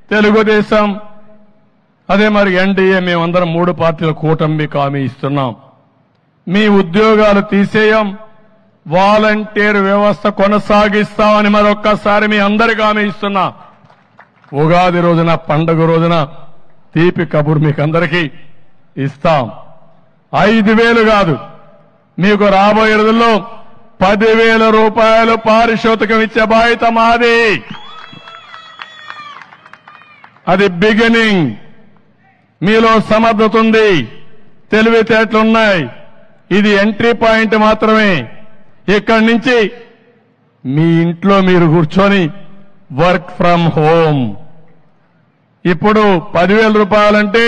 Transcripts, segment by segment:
తెలుగుదేశం అదే మరి ఎన్డీఏ మేమందరం మూడు పార్టీల కూటమికి హామీ ఇస్తున్నాం మీ ఉద్యోగాలు తీసేయం వాలంటీర్ వ్యవస్థ కొనసాగిస్తామని మరొక్కసారి మీ అందరికీ హామీ ఇస్తున్నా ఉగాది రోజున పండుగ రోజున తీపి కబురు మీకు అందరికీ ఇస్తాం ఐదు వేలు కాదు మీకు రాబోయే రోజుల్లో పదివేల రూపాయలు పారితోషికం ఇచ్చే బాధ్యత మాది అది బిగినింగ్ మీలో సమర్థత ఉంది తెలివితేటలున్నాయి ఇది ఎంట్రీ పాయింట్ మాత్రమే ఇక్కడి నుంచి మీ ఇంట్లో మీరు కూర్చొని వర్క్ ఫ్రమ్ హోమ్ ఇప్పుడు పదివేల రూపాయలంటే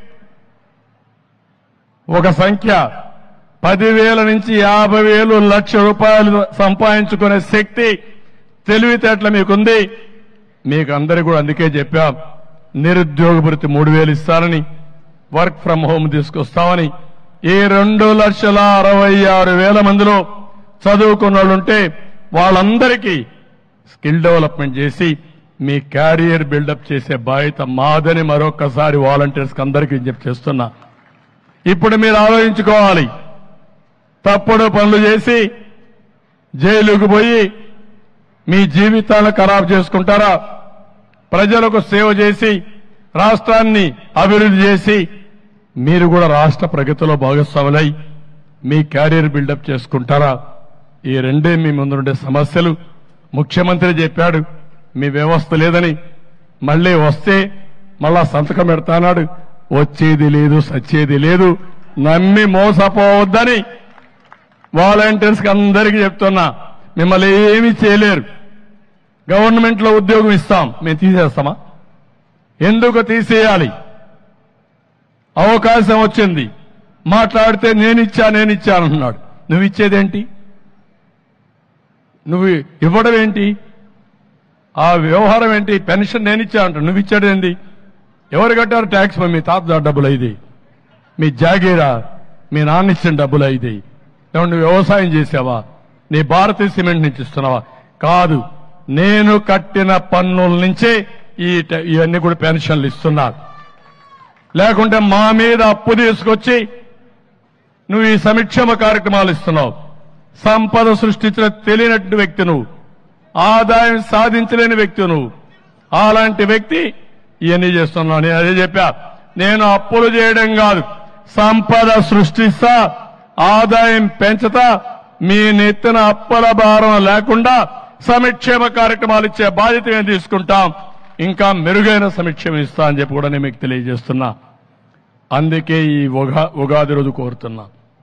ఒక సంఖ్య పదివేల నుంచి యాభై వేలు లక్ష రూపాయలు సంపాదించుకునే శక్తి తెలివితేటలు మీకుంది మీకు అందరికీ కూడా అందుకే చెప్పాం నిరుద్యోగ భృతి మూడు వేలు ఇస్తారని వర్క్ ఫ్రం హోమ్ తీసుకొస్తామని ఈ రెండు లక్షల అరవై ఆరు వేల మందిలో చదువుకున్న వాళ్ళు ఉంటే వాళ్ళందరికీ స్కిల్ డెవలప్మెంట్ చేసి మీ క్యారియర్ బిల్డప్ చేసే బాధ్యత మాదని మరొకసారి వాలంటీర్స్ అందరికీ విజ్ఞప్తి చేస్తున్నా ఇప్పుడు మీరు ఆలోచించుకోవాలి తప్పుడు పనులు చేసి జైలుకు పోయి మీ జీవితాలను ఖరాబ్ చేసుకుంటారా ప్రజలకు సేవ చేసి రాష్ట్రాన్ని అభివృద్ధి చేసి మీరు కూడా రాష్ట్ర ప్రగతిలో భాగస్వాములై మీ క్యారియర్ బిల్డప్ చేసుకుంటారా ఈ రెండే మీ ముందుండే సమస్యలు ముఖ్యమంత్రి చెప్పాడు మీ వ్యవస్థ లేదని మళ్ళీ వస్తే మళ్ళా సంతకం పెడతానాడు వచ్చేది లేదు సచ్చేది లేదు నమ్మి మోసపోవద్దని వాలంటీర్స్ కి అందరికీ చెప్తున్నా మిమ్మల్ని ఏమీ చేయలేరు గవర్నమెంట్ లో ఉద్యోగం ఇస్తాం మేము తీసేస్తామా ఎందుకు తీసేయాలి అవకాశం వచ్చింది మాట్లాడితే నేనిచ్చా నేనిచ్చా అంటున్నాడు నువ్వు ఇచ్చేదేంటి నువ్వు ఇవ్వడం ఏంటి ఆ వ్యవహారం ఏంటి పెన్షన్ నేనిచ్చా అంటాడు నువ్వు ఇచ్చాడేంటి ఎవరు కట్టారు ట్యాక్స్ మీ తాత డబ్బులు ఇది మీ జాగీరా మీ నాన్న ఇచ్చిన డబ్బులు ఇది ఏమన్నా నువ్వు వ్యవసాయం చేసావా నీ భారతీయ సిమెంట్ నుంచి ఇస్తున్నావా కాదు నేను కట్టిన పన్నుల నుంచే ఈ ట- ఇవన్నీ కూడా పెన్షన్లు ఇస్తున్నారు లేకుంటే మా మీద అప్పు తీసుకొచ్చి నువ్వు ఈ సంక్షేమ కార్యక్రమాలు ఇస్తున్నావు సంపద సృష్టించిన తెలియనట్టు వ్యక్తి నువ్వు ఆదాయం సాధించలేని వ్యక్తి నువ్వు అలాంటి వ్యక్తి ఇవన్నీ చేస్తున్నావు నేను అదే చెప్పా నేను అప్పులు చేయడం కాదు సంపద సృష్టిస్తా ఆదాయం పెంచుతా మీ నెత్తిన అప్పుల భారం లేకుండా సంక్షేమ కార్యక్రమాలు ఇచ్చే బాధ్యత మేము తీసుకుంటాం ఇంకా మెరుగైన సంక్షేమం ఇస్తా అని చెప్పి కూడా నేను మీకు తెలియజేస్తున్నా అందుకే ఈ ఉగా ఉగాది రోజు కోరుతున్నా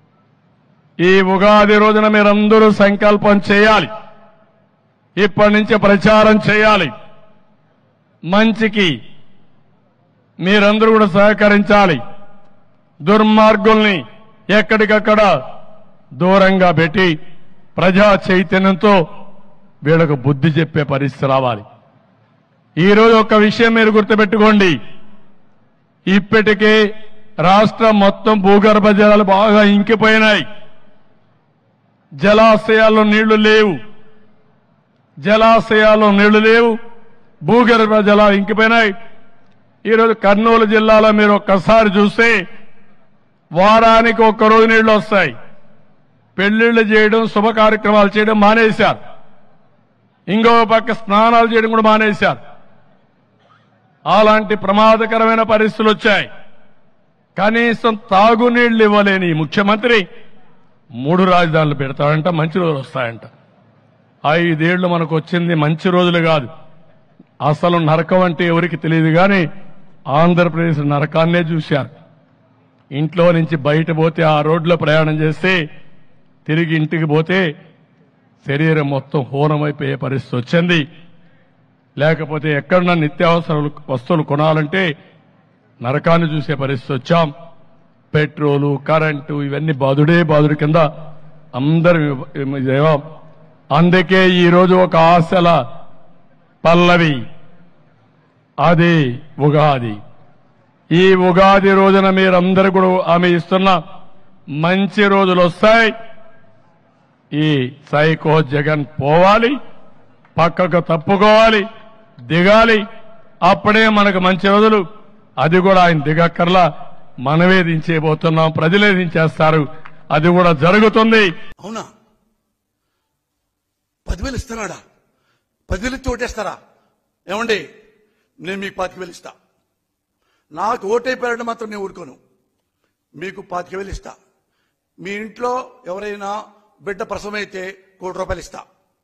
ఈ ఉగాది రోజున మీరందరూ సంకల్పం చేయాలి ఇప్పటి నుంచి ప్రచారం చేయాలి మంచికి మీరందరూ కూడా సహకరించాలి దుర్మార్గుల్ని ఎక్కడికక్కడ దూరంగా పెట్టి ప్రజా చైతన్యంతో వీళ్ళకు బుద్ధి చెప్పే పరిస్థితి రావాలి ఈ రోజు ఒక విషయం మీరు గుర్తుపెట్టుకోండి ఇప్పటికే రాష్ట్రం మొత్తం భూగర్భ జలాలు బాగా ఇంకిపోయినాయి జలాశయాల్లో నీళ్లు లేవు జలాశయాల్లో నీళ్లు లేవు భూగర్భ జలాలు ఇంకిపోయినాయి ఈరోజు కర్నూలు జిల్లాలో మీరు ఒక్కసారి చూస్తే వారానికి ఒక్క రోజు నీళ్లు వస్తాయి పెళ్లిళ్లు చేయడం శుభ కార్యక్రమాలు చేయడం మానేశారు ఇంకో పక్క స్నానాలు చేయడం కూడా మానేశారు అలాంటి ప్రమాదకరమైన పరిస్థితులు వచ్చాయి కనీసం తాగునీళ్లు ఇవ్వలేని ఈ ముఖ్యమంత్రి మూడు రాజధానులు పెడతాడంట మంచి రోజులు వస్తాయంట ఐదేళ్లు మనకు వచ్చింది మంచి రోజులు కాదు అసలు నరకం అంటే ఎవరికి తెలియదు కానీ ఆంధ్రప్రదేశ్ నరకాన్నే చూశారు ఇంట్లో నుంచి బయట పోతే ఆ రోడ్లో ప్రయాణం చేస్తే తిరిగి ఇంటికి పోతే శరీరం మొత్తం హోనమైపోయే పరిస్థితి వచ్చింది లేకపోతే ఎక్కడన్నా నిత్యావసర వస్తువులు కొనాలంటే నరకాన్ని చూసే పరిస్థితి వచ్చాం పెట్రోలు కరెంటు ఇవన్నీ బాధుడే బాధుడి కింద అందరం ఇదేమో అందుకే ఈ రోజు ఒక ఆశల పల్లవి అది ఉగాది ఈ ఉగాది రోజున మీరందరూ కూడా ఆమె ఇస్తున్న మంచి రోజులు వస్తాయి ఈ సైకో జగన్ పోవాలి పక్కకు తప్పుకోవాలి దిగాలి అప్పుడే మనకు మంచి రోజులు అది కూడా ఆయన దిగక్కర్లా మనమే దించేయబోతున్నాం ప్రజలే దించేస్తారు అది కూడా జరుగుతుంది అవునా పదివేలు ఇస్తున్నాడా పదివేలు ఇచ్చి ఓటేస్తారా ఏమండి నేను మీకు పాతిక వేలు ఇస్తా నాకు ఓటైపోయారంటే మాత్రం నేను ఊరుకోను మీకు పాతిక వేలు ఇస్తా మీ ఇంట్లో ఎవరైనా బిడ్డ ప్రసవమైతే కోటి రూపాయలు ఇస్తా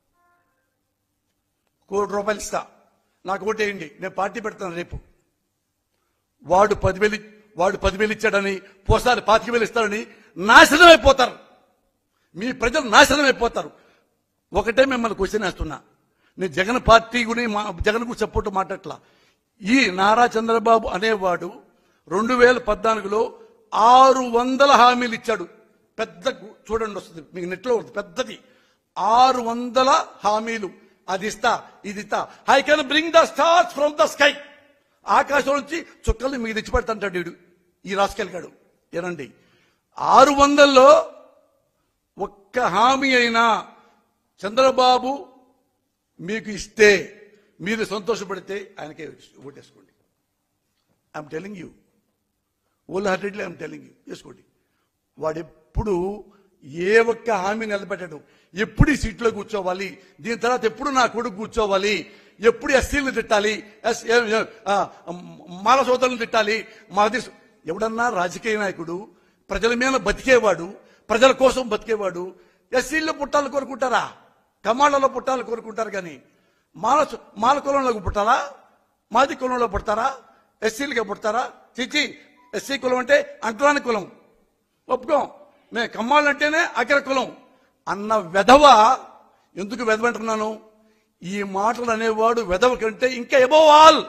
కోటి రూపాయలు ఇస్తా నాకు ఓటేయండి నేను పార్టీ పెడతాను రేపు వాడు పదివేలు వాడు పదివేలు ఇచ్చాడని పోసారి పాతిక వేలు ఇస్తాడని నాశనం అయిపోతారు మీ ప్రజలు నాశనం అయిపోతారు ఒకటే మిమ్మల్ని క్వశ్చన్ వేస్తున్నా నేను జగన్ పార్టీ గురి మా జగన్కు సపోర్ట్ మాట్లాడట్లా ఈ నారా చంద్రబాబు అనేవాడు రెండు వేల పద్నాలుగులో ఆరు వందల హామీలు ఇచ్చాడు పెద్ద గు- చూడండి వస్తుంది మీకు నెట్లో ఉంటుంది పెద్దది ఆరు వందల హామీలు అది ఇస్తా ఇది ఇస్తా I can bring the stars from the sky ఆకాశం నుంచి చుక్కల్ని మీకు తెచ్చిపెడతాంటాడు వీడు ఈ రాసుకెళ్ళాడు ఏనండి ఆరు వందల్లో ఒక్క హామీ అయినా చంద్రబాబు మీకు ఇస్తే మీరు సంతోషపడితే ఆయనకే ఓటేసుకోండి I'm telling you wholeheartedly I'm telling you వేసుకోండి వాడు ఎప్పుడు ఏ ఒక్క హామీ నిలబెట్టాడు ఎప్పుడు ఈ సీట్లో కూర్చోవాలి దీని తర్వాత ఎప్పుడు నా కొడుకు కూర్చోవాలి ఎప్పుడు ఎస్సీలను తిట్టాలి ఎస్ ఏ- ఏ- ఆ, మాల సోదరులను తిట్టాలి మాది ఎవడన్నా రాజకీయ నాయకుడు ప్రజల మీద బతికేవాడు ప్రజల కోసం బతికేవాడు ఎస్సీల్లో పుట్టాలని కోరుకుంటారా కమాళ్ళలో పుట్టాలని కోరుకుంటారు కానీ మాల మాల కులంలోకి పుట్టాలా మాది కులంలో పుడతారా ఎస్సీలుగా పుడతారా చిచి ఎస్సీ కులం అంటే అంటరాని కులం ఒప్పుకోం మే కమ్మాళ్ళంటేనే అగ్ర కులం అన్న వెధవ ఎందుకు వెధవ అంటున్నాను ఈ మాటలు అనేవాడు వెధవ కంటే ఇంకా ఎబోవాల్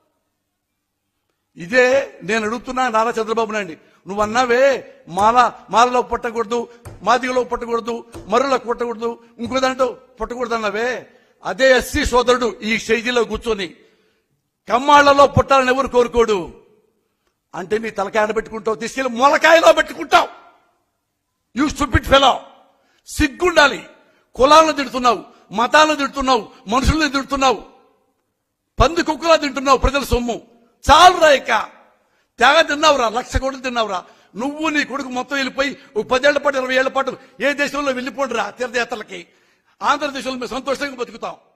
ఇదే నేను అడుగుతున్నా నారా చంద్రబాబు నాయుడు నువ్వు అన్నావే మాల మాలలో పుట్టకూడదు మాదిగలో పుట్టకూడదు మరులో పుట్టకూడదు ఇంకో దాంట్లో పుట్టకూడదు అన్నావే అదే ఎస్సీ సోదరుడు ఈ స్టేజీలో కూర్చొని కమ్మాళ్లలో పుట్టాలని ఎవరు కోరుకోడు అంటే నీ తలకాయ పెట్టుకుంటావు తీసుకెళ్లి మొలకాయలో పెట్టుకుంటావు యూ స్టూపిడ్ ఫెలో సిగ్గుండాలి కులాలను తిడుతున్నావు మతాలను తిడుతున్నావు మనుషుల్ని తిడుతున్నావు పంది కుక్కలా తింటున్నావు ప్రజల సొమ్ము చాలు రా ఇక తెగ తిన్నావురా లక్ష కోట్లు తిన్నావురా నువ్వు నీ కొడుకు మొత్తం వెళ్ళిపోయి ఒక పదేళ్ల పాటు ఇరవై ఏళ్ల పాటు ఏ దేశంలో వెళ్ళిపోండిరా తీర్థయాత్రలకి ఆంధ్రదేశంలో మేము సంతోషంగా బతుకుతాం